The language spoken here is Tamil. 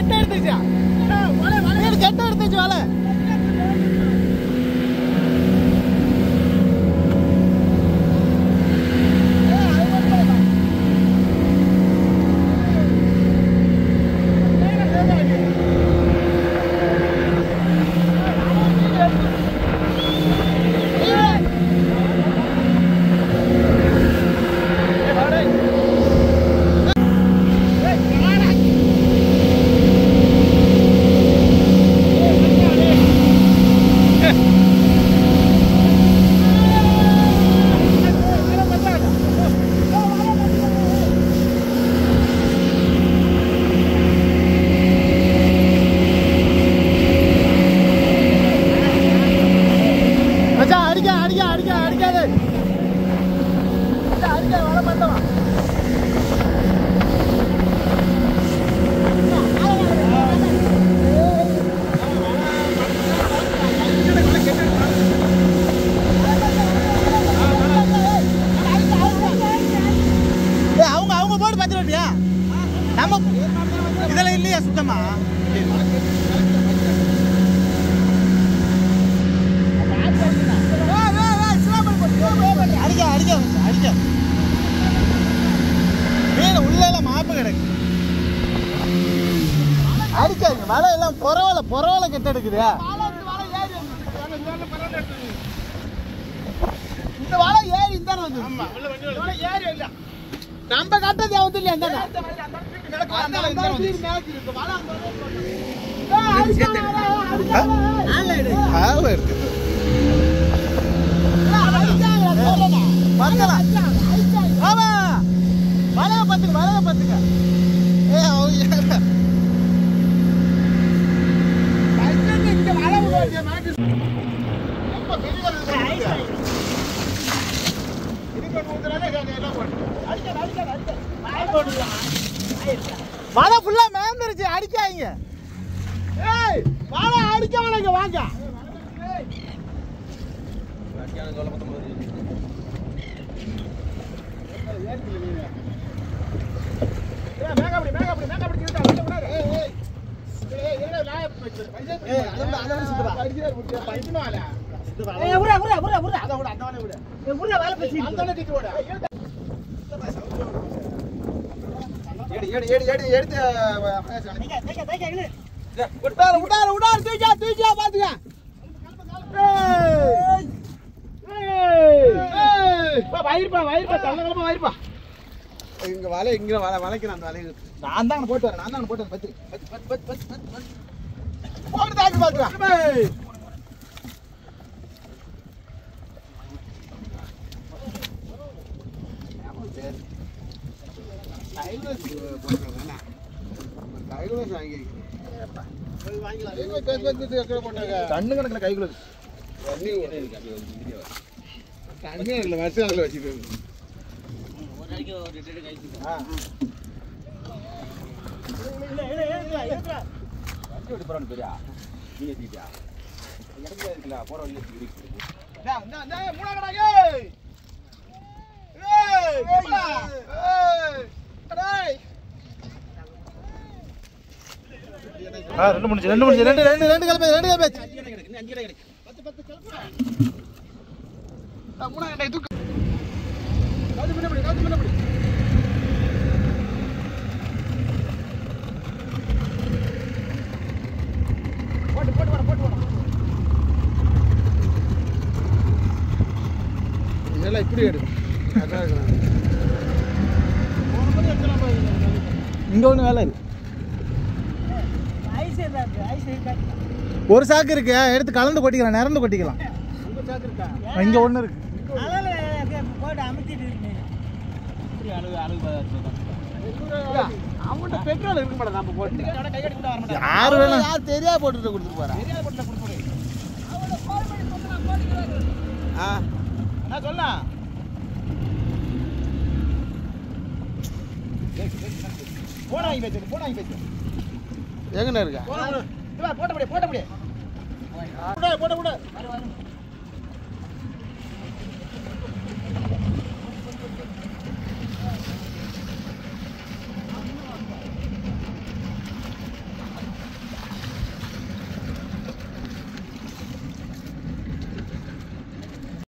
கெட்ட எடுத்துச்சா மீன் கெட்ட எடுத்துச்சு வலை மச்சான் அடிக்க அடிக்க அடிக்க அடிக்காது மச்சான், அடிக்க வலை பண்ணவா ஏய், அவங்க அவங்க போட்டு பத்து ரூபாயா நம்ம இதெல்லாம் இல்லையா சுத்தமா அடிக்க அடிக்க அடிக்க மீன் உள்ள எல்லாம் மாப்பு கிடக்கு அடிக்காதுங்க வலை எல்லாம் புறவலை புறவலை கெட்ட எடுக்குது இந்த வலை ஏறி இந்த வந்து நம்ம கட்டது வந்து இல்லையா இந்த அந்த அந்த சீர் மேய்ச்சி இருக்கு. வலை அந்த வலை போட்டு. ஏய், அடிக்காத, அடிக்காத. பத்தலாம். ஆமா. வலைய பத்துக்க, வலைய பத்துக்க. ஏய், அவங்க ஏன்டா? வலை ஃபுல்லா மேம்பருச்சு அடிக்காதீங்க ஏய் வலை அடிக்க வலைங்க வாங்க இங்க வலை இங்க வலை வளைக்கிறேன் அந்த வலையை நான் தான் போட்டு வரேன் நான் தான் போட்டு வரேன் பத்து பத்து பத்து பத்து பத்து பத்து பத்து போட்டு தாக்கி பாத்துக்கலாம் கண்ணு கணக்கில் கைக்குள்ள தண்ணி இல்லை வருஷம் அதில் வச்சுக்கோங்க ஆ ரெண்டு முடிச்சு ரெண்டு முடிச்சு ரெண்டு ரெண்டு ரெண்டு கிளம்பி ரெண்டு கிளம்பி இதெல்லாம் இப்படி எடு இங்க ஒண்ணு வேலை இருக்கு ஒரு சாக்கு இருக்கு எடுத்து கலந்து கொட்டிக்கலாம் நிறந்து கொட்டிக்கலாம் இங்க ஒண்ணு இருக்கு அவங்கள்ட்ட பெட்ரோல் இருக்க மாட்டேன் நம்ம போட்டு யாரு வேணா யார் தெரியா போட்டுட்டு கொடுத்துட்டு போறா ஆ நான் சொன்னா போன வாங்கி வச்சு போன வாங்கி வச்சு எங்கண்ணா இருக்கா போன போட்ட முடியும் போட்ட முடியும் போட்ட போட்ட